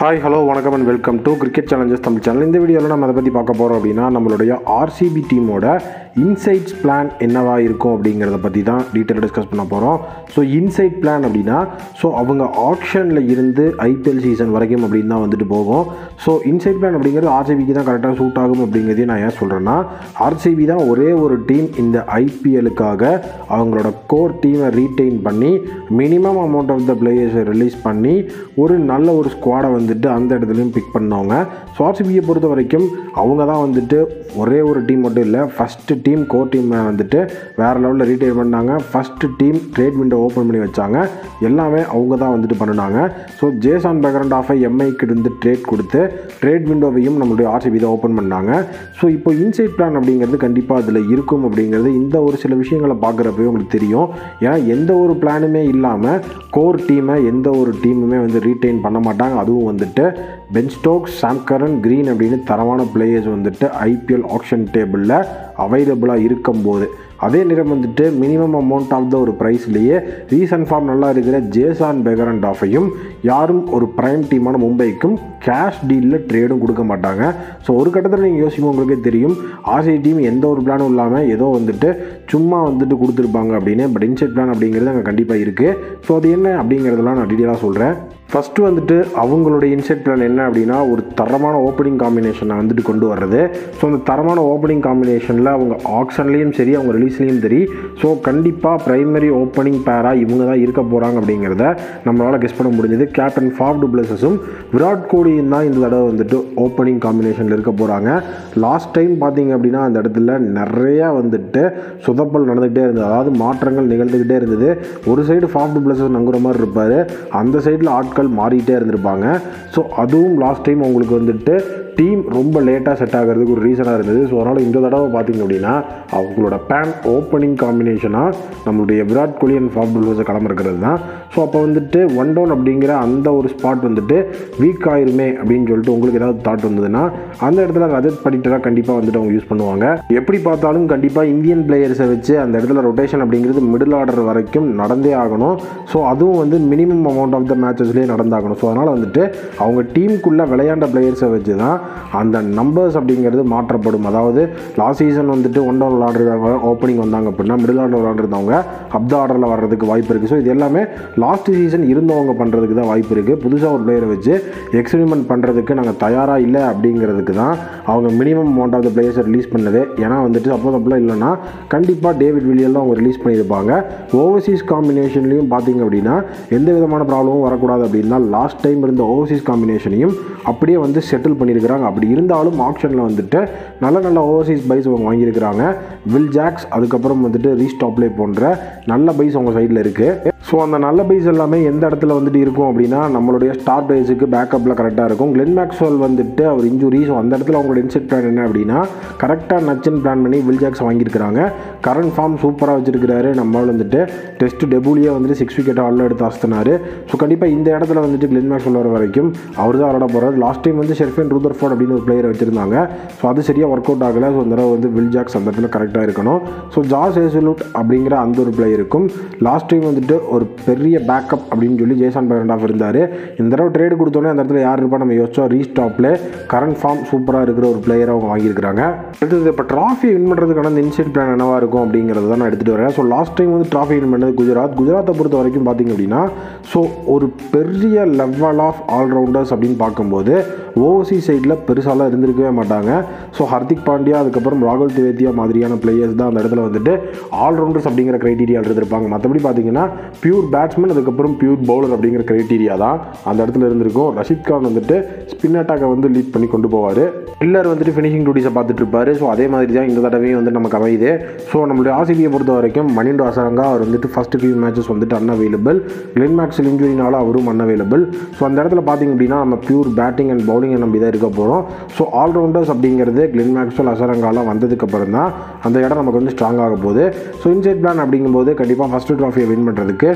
hi hello வணக்கம் and welcome to cricket challenges Tamil channel இந்த வீடியோவில் நம்ம அதை பற்றி பார்க்க போகிறோம் அப்படின்னா நம்மளுடைய ஆர்சிபி டீமோட இன்சைட்ஸ் பிளான் என்னவா இருக்கும் அப்படிங்கிறத பற்றி தான் டீட்டெயில் டிஸ்கஸ் பண்ண போகிறோம் ஸோ இன்சைட் பிளான் அப்படின்னா ஸோ அவங்க ஆப்ஷனில் இருந்து ஐபிஎல் சீசன் வரைக்கும் அப்படின்னு தான் வந்துட்டு போகும் ஸோ இன்சைட் பிளான் அப்படிங்கிறது ஆர்சிபிக்கு தான் கரெக்டாக சூட் ஆகும் அப்படிங்கிறதையும் நான் ஏன் சொல்கிறேன்னா ஆர்சிபி தான் ஒரே ஒரு டீம் இந்த ஐபிஎலுக்காக அவங்களோட கோர் டீமை ரீட்டைன் பண்ணி மினிமம் அமௌண்ட் ஆஃப் த பிளேயர்ஸை ரிலீஸ் பண்ணி ஒரு நல்ல ஒரு ஸ்குவாடை வந்துட்டு அந்த இடத்துலையும் பிக் பண்ணவங்க ஸோ ஆர்சிபியை பொறுத்த வரைக்கும் அவங்க தான் வந்துட்டு ஒரே ஒரு டீம் மட்டும் இல்லை ஃபஸ்ட்டு டீம் கோர் டீமை வந்துட்டு வேறு லெவலில் ரீட்டைன் பண்ணாங்க first team trade window open பண்ணி வச்சாங்க எல்லாமே அவங்க தான் வந்துட்டு பண்ணினாங்க ஸோ ஜேசான் பேக்ரவுண்ட் ஆஃபை எம்ஐக்கு இருந்து ட்ரேட் கொடுத்து ட்ரேட் விண்டோவையும் நம்மளுடைய ஆர்சிபி தான் ஓப்பன் பண்ணாங்க ஸோ இப்போ இன்சைட் பிளான் அப்படிங்கிறது கண்டிப்பாக அதில் இருக்கும் அப்படிங்கிறது இந்த ஒரு சில விஷயங்களை பார்க்குறப்பவே உங்களுக்கு தெரியும் ஏன்னா எந்த ஒரு பிளானுமே இல்லாமல் கோர் டீமை எந்த ஒரு டீமுமே வந்து ரீட்டைன் பண்ண மாட்டாங்க அதுவும் வந்துட்டு Ben Stokes Sam Curran Green அப்படின்னு தரமான பிளேயர்ஸ் வந்துட்டு ஐபிஎல் ஆக்ஷன் டேபிளில் அவைலபிளாக இருக்கும்போது அதே நேரம் வந்துட்டு மினிமம் அமௌண்ட் ஆஃப் த ஒரு ப்ரைஸ்லேயே ரீசன்ட் ஃபார்ம் நல்லா இருக்கிற ஜேசான் பெகரண்ட் ஆஃபையும் யாரும் ஒரு ப்ரைம் டீமான மும்பைக்கும் கேஷ் டீலில் ட்ரேடும் கொடுக்க மாட்டாங்க ஸோ ஒரு கட்டத்தில் நீங்கள் யோசிக்கும் உங்களுக்கே தெரியும் ஆர்சிபி டீம் எந்த ஒரு பிளானும் இல்லாமல் ஏதோ வந்துட்டு சும்மா வந்துட்டு கொடுத்துருப்பாங்க அப்படின்னு பட் இன்சைட் பிளான் அப்படிங்கிறது அங்கே கண்டிப்பாக இருக்குது ஸோ அது என்ன அப்படிங்கிறதெல்லாம் நான் டீட்டெயிலாக சொல்கிறேன் ஃபஸ்ட்டு வந்துட்டு அவங்களுடைய இன்சைட் பிளான் என்ன அப்படின்னா ஒரு தரமான ஓப்பனிங் காம்பினேஷனை வந்துட்டு கொண்டு வர்றது ஸோ அந்த தரமான ஓப்பனிங் காம்பினேஷனில் அவங்க ஆக்ஷன்லேயும் சரி அவங்க ரிலீஸ்லேயும் சரி ஸோ கண்டிப்பாக ப்ரைமரி ஓப்பனிங் பேராக இவங்க தான் இருக்க போகிறாங்க அப்படிங்கிறத நம்மளால் கெஸ் பண்ண முடிஞ்சது கேப்டன் ஃபாஃப் டுப்ளஸஸும் விராட் கோலியும் தான் இந்த தடவை வந்துட்டு ஓப்பனிங் காம்பினேஷனில் இருக்க போகிறாங்க லாஸ்ட் டைம் பார்த்தீங்க அப்படின்னா அந்த இடத்துல நிறையா வந்துட்டு சொதப்பல் நடந்துகிட்டே இருந்தது அதாவது மாற்றங்கள் நிகழ்ந்துக்கிட்டே இருந்தது ஒரு சைடு ஃபாஃப் டுப்ளஸஸ் நங்குற மாதிரி இருப்பார் அந்த சைடில் ஆட்கள் மாறிட்டே இருந்திருப்பாங்க ஸோ அதுவும் லாஸ்ட் டைம் உங்களுக்கு வந்துட்டு டீம் ரொம்ப லேட்டாக செட் ஆகிறதுக்கு ஒரு ரீசனாக இருந்தது ஸோ அதனால் இந்த தடவை பார்த்தீங்க அப்படின்னா அவங்களோட பேன் ஓப்பனிங் காம்பினேஷனாக நம்மளுடைய விராட் கோலி அண்ட் ஃபாப் டுல்வஸை களமிருக்கிறது தான் ஸோ அப்போ வந்துட்டு ஒன் டவுன் அப்படிங்கிற அந்த ஒரு ஸ்பாட் வந்துட்டு வீக் ஆயிருமே அப்படின்னு சொல்லிட்டு உங்களுக்கு ஏதாவது தாட் வந்ததுன்னா அந்த இடத்துல ரஜத் படிட்டராக கண்டிப்பாக வந்துட்டு அவங்க யூஸ் பண்ணுவாங்க எப்படி பார்த்தாலும் கண்டிப்பாக இந்தியன் பிளேயர்ஸை வச்சு அந்த இடத்துல ரொட்டேஷன் அப்படிங்கிறது மிடில் ஆர்டர் வரைக்கும் நடந்தே ஆகணும் ஸோ அதுவும் வந்து மினிமம் அமௌண்ட் ஆஃப் த மேட்சஸ்லேயே நடந்தாகணும் ஸோ அதனால் வந்துட்டு அவங்க டீமுக்குள்ளே விளையாண்ட பிளேயர்ஸை வச்சு தான் அந்த நம்பர்ஸ் அப்படிங்கிறது மாற்றப்படும் அதாவது லாஸ்ட் சீசன் வந்துட்டு ஒன் டவுன் விளாடுறவங்க ஓப்பனிங் வந்தாங்க அப்படின்னா மிடில் ஆர்டர் விளாண்டுருந்தவங்க அப்த ஆர்டரில் வர்றதுக்கு வாய்ப்பு இருக்குது ஸோ இது எல்லாமே லாஸ்ட் சீசன் இருந்தவங்க பண்ணுறதுக்கு தான் வாய்ப்பு இருக்குது புதுசாக ஒரு பிளேயரை வச்சு எக்ஸ்பெரிமெண்ட் பண்ணுறதுக்கு நாங்கள் தயாராக இல்லை அப்படிங்கிறதுக்கு தான் அவங்க மினிமம் அமௌண்ட் ஆஃப் த பிளேயர்ஸை ரிலீஸ் பண்ணது ஏன்னா வந்துட்டு சப்போஸ் அப்படிலாம் இல்லைன்னா கண்டிப்பாக டேவிட் வில்லியெல்லாம் அவங்க ரிலீஸ் பண்ணியிருப்பாங்க ஓவர்சீஸ் காம்பினேஷன்லையும் பார்த்தீங்க அப்படின்னா எந்த விதமான ப்ராப்ளமும் வரக்கூடாது அப்படின்னா லாஸ்ட் டைம் இருந்த ஓவர்சீஸ் காம்பினேஷனையும் அப்படியே வந்து செட்டில் பண்ணியிருக்கிறாங்க அப்படி இருந்தாலும் ஆப்ஷனில் வந்துட்டு நல்ல நல்ல ஓவர்சீஸ் பைஸ் அவங்க வாங்கியிருக்கிறாங்க வில் ஜாக்ஸ் அதுக்கப்புறம் வந்துட்டு ரீஸ்டாப்லே போன்ற நல்ல பைஸ் அவங்க சைடில் இருக்குது ஸோ அந்த நல்ல பைஸ் எல்லாமே எந்த இடத்துல வந்துட்டு இருக்கும் அப்படின்னா நம்மளுடைய ஸ்டார் பிளேஸுக்கு பேக்கப்பில் கரெக்டாக இருக்கும் கிளென் மேக்ஸ்வெல் வந்துட்டு அவர் இன்ஜுரி ஸோ அந்த இடத்துல அவங்களோட இன்செட் பிளான் என்ன அப்படின்னா கரெக்டாக நச்சுன்னு பிளான் பண்ணி வில் ஜாக்ஸ் வாங்கியிருக்கிறாங்க கரண்ட் ஃபார்ம் சூப்பராக வச்சிருக்கிறாரு நம்மளால் வந்துட்டு டெஸ்ட் டெபுலியே வந்துட்டு சிக்ஸ் விக்கெட் ஆளில் எடுத்து அஸ்தினார் ஸோ கண்டிப்பாக இந்த இடத்துல வந்துட்டு கிளென் மேக்ஸ்வெல் வர வரைக்கும் அவர் தான் விளாட போகிறார் லாஸ்ட் டைம் வந்து ஷெர்ஃபன் ரூதர்ஃபோர்ட் அப்படின்னு ஒரு பிளேயரை வச்சிருந்தாங்க ஸோ அது சரியாக ஒர்க் அவுட் ஆகலை ஸோ இந்த தடவை வந்து வில் ஜாக்ஸ் அந்த இடத்துல கரெக்டாக இருக்கணும் ஸோ ஜாஸ் ஏசுலுட் அப்படிங்கிற அந்த ஒரு பிளேயருக்கும் லாஸ்ட் டைம் வந்துட்டு ஒரு பெரிய பேக்கப் அப்படின்னு சொல்லி ஜேசான் பேரண்டாஃப் இருந்தார் இந்த தடவை ட்ரேடு கொடுத்தோன்னே அந்த இடத்துல யார் இருப்பா நம்ம யோசிச்சோம் ரீஸ்டாப்பில் கரண்ட் ஃபார்ம் சூப்பராக இருக்கிற ஒரு பிளேயரை அவங்க வாங்கியிருக்கிறாங்க அடுத்தது இப்போ ட்ராஃபி வின் பண்ணுறதுக்கான இந்த இன்சைட் பிளான் என்னவாக இருக்கும் அப்படிங்கிறத தான் நான் எடுத்துகிட்டு வரேன் ஸோ லாஸ்ட் டைம் வந்து ட்ராஃபி வின் பண்ணது குஜராத் குஜராத்தை பொறுத்த வரைக்கும் பார்த்தீங்க அப்படின்னா ஸோ ஒரு பெரிய லெவல் ஆஃப் ஆல்ரவுண்டர்ஸ் அப்படின்னு பார்க்கும்போது ஓவர்சி சைடில் பெருசாலாம் இருந்திருக்கவே மாட்டாங்க ஸோ ஹர்திக் பாண்டியா அதுக்கப்புறம் ராகுல் திவேத்தியா மாதிரியான பிளேயர்ஸ் தான் அந்த இடத்துல வந்துட்டு ஆல்ரவுண்டர்ஸ் அப்படிங்கிற க்ரைட்டீரியா இருந்திருப்பாங்க மற்றபடி பார்த்தீங்கன்னா பியூர் பேட்ஸ்மேன் அதுக்கப்புறம் பியூர் பவுலர் அப்படிங்கிற க்ரைட்டீரியா தான் அந்த இடத்துல இருந்திருக்கும் ரஷித் கான் வந்துட்டு ஸ்பின் அட்டாக்கை வந்து லீட் பண்ணி கொண்டு போவார் பில்லர் வந்துட்டு ஃபினிஷிங் டியூட்டிஸை பார்த்துட்டு இருப்பாரு ஸோ அதே மாதிரி தான் இந்த தடவையும் வந்து நமக்கு அமையுது ஸோ நம்மளுடைய ஆசிபியை பொறுத்த வரைக்கும் மணிண்டோ அசரங்கா அவர் வந்துட்டு ஃபஸ்ட்டு ஃபியூ மேட்சஸ் வந்துட்டு அன்அவைலபிள் கிளென் மேக்ஸில் இன்ஜுரினால அவரும் அன்அவைலபிள் ஸோ அந்த இடத்துல பார்த்தீங்க அப்படின்னா நம்ம பியூர் பேட்டிங் அண்ட் பவுலிங்கை நம்பி தான் இருக்க போகிறோம் ஸோ ஆல்ரவுண்டர்ஸ் அப்படிங்கிறது கிளென் மேக்ஸ்வெல் அசரங்காலாம் வந்ததுக்கப்புறம் தான் அந்த இடம் நமக்கு வந்து ஸ்ட்ராங் ஆக போகுது ஸோ இன்சைட் பிளான் அப்படிங்கும்போது கண்டிப்பாக ஃபஸ்ட்டு ட்ராஃபியை வின் பண்ணுறதுக்கு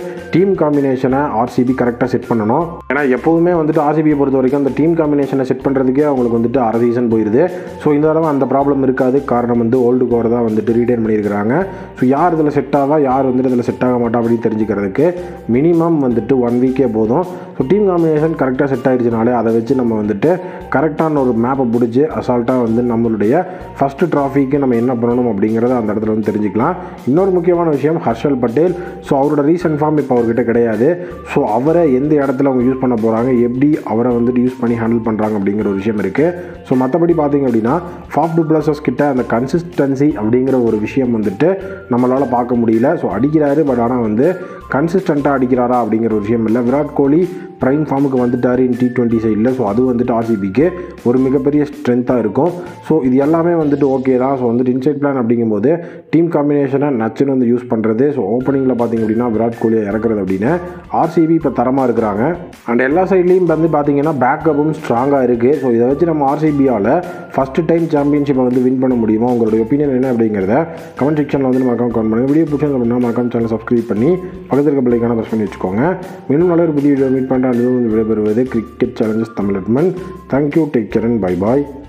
டீம் காம்பினேஷனை ஆர்சிபி கரெக்டாக செட் பண்ணணும் ஏன்னா எப்போவுமே வந்துட்டு ஆர்சிபியை பொறுத்த வரைக்கும் அந்த டீம் காம்பினேஷனை செட் பண்ணுறதுக்கே அவங்களுக்கு வந்துட்டு அரை சீசன் போயிடுது ஸோ இந்த தடவை அந்த ப்ராப்ளம் இருக்காது காரணம் வந்து ஓல்டு கோர் தான் வந்துட்டு ரீடைன் பண்ணியிருக்கிறாங்க ஸோ யார் இதில் செட் ஆகா யார் வந்துட்டு இதில் செட் ஆக மாட்டா அப்படின்னு தெரிஞ்சுக்கிறதுக்கு மினிமம் வந்துட்டு ஒன் வீக்கே போதும் ஸோ டீம் காம்பினேஷன் கரெக்டாக செட் ஆயிடுச்சுனாலே அதை வச்சு நம்ம வந்துட்டு கரெக்டான ஒரு மேப்பை பிடிச்சி அசால்ட்டாக வந்து நம்மளுடைய ஃபஸ்ட்டு ட்ராஃபிக்கு நம்ம என்ன பண்ணணும் அப்படிங்கிறத அந்த இடத்துல வந்து தெரிஞ்சுக்கலாம் இன்னொரு முக்கியமான விஷயம் ஹர்ஷல் பட்டேல் ஸோ அவரோட ரீசன்ட் ஃபார்ம் இப்போ அவர்கிட்ட கிடையாது ஸோ அவரை எந்த இடத்துல அவங்க யூஸ் பண்ண போகிறாங்க எப்படி அவரை வந்துட்டு யூஸ் பண்ணி ஹேண்டில் பண்ணுறாங்க அப்படிங்கிற ஒரு விஷயம் இருக்குது ஸோ மற்றபடி பார்த்தீங்க அப்படின்னா ஃபாஃப் டுப்ளஸஸ் கிட்ட அந்த கன்சிஸ்டன்சி அப்படிங்கிற ஒரு விஷயம் வந்துட்டு நம்மளால் பார்க்க முடியல ஸோ அடிக்கிறாரு பட் ஆனால் வந்து கன்சிஸ்டண்ட்டாக அடிக்கிறாரா அப்படிங்கிற ஒரு விஷயம் இல்லை விராட் கோலி ப்ரைம் ஃபார்முக்கு வந்துட்டார் இன் டி டுவெண்ட்டி சைடில் ஸோ அது வந்துட்டு ஆர்சிபிக்கு ஒரு மிகப்பெரிய ஸ்ட்ரென்த்தாக இருக்கும் ஸோ இது எல்லாமே வந்துட்டு ஓகே தான் ஸோ வந்துட்டு இன்சைட் பிளான் அப்படிங்கும்போது டீம் காம்பினேஷனை நச்சுன்னு வந்து யூஸ் பண்ணுறது ஸோ ஓப்பனிங்கில் பார்த்தீங்க அப்படின்னா விராட் கோலியை இறக்குறது அப்படின்னு ஆர்சிபி இப்போ தரமாக இருக்கிறாங்க அண்ட் எல்லா சைட்லேயும் வந்து பார்த்தீங்கன்னா பேக்கப்பும் ஸ்ட்ராங்காக இருக்குது ஸோ இதை வச்சு நம்ம ஆர்சிபியால் ஃபஸ்ட்டு டைம் சாம்பியன்ஷிப்பை வந்து வின் பண்ண முடியுமா உங்களுடைய ஒப்பீனியன் என்ன அப்படிங்கிறத கமெண்ட் செக்ஷனில் வந்து மறக்காம கமெண்ட் பண்ணுங்கள் வீடியோ பிடிச்சது அப்படின்னா மறக்காம சேனல் சப்ஸ்கிரைப் பண்ணி பக்கத்தில் இருக்க பிள்ளைக்கான ப்ரெஸ் பண்ணி வச்சுக்கோங்க இன்னும் நல்ல ஒரு புதிய வீடியோ மீட் பண்ணுற அனுபவம் விடைபெறுவது cricket challenges Tamil thank you take care and bye bye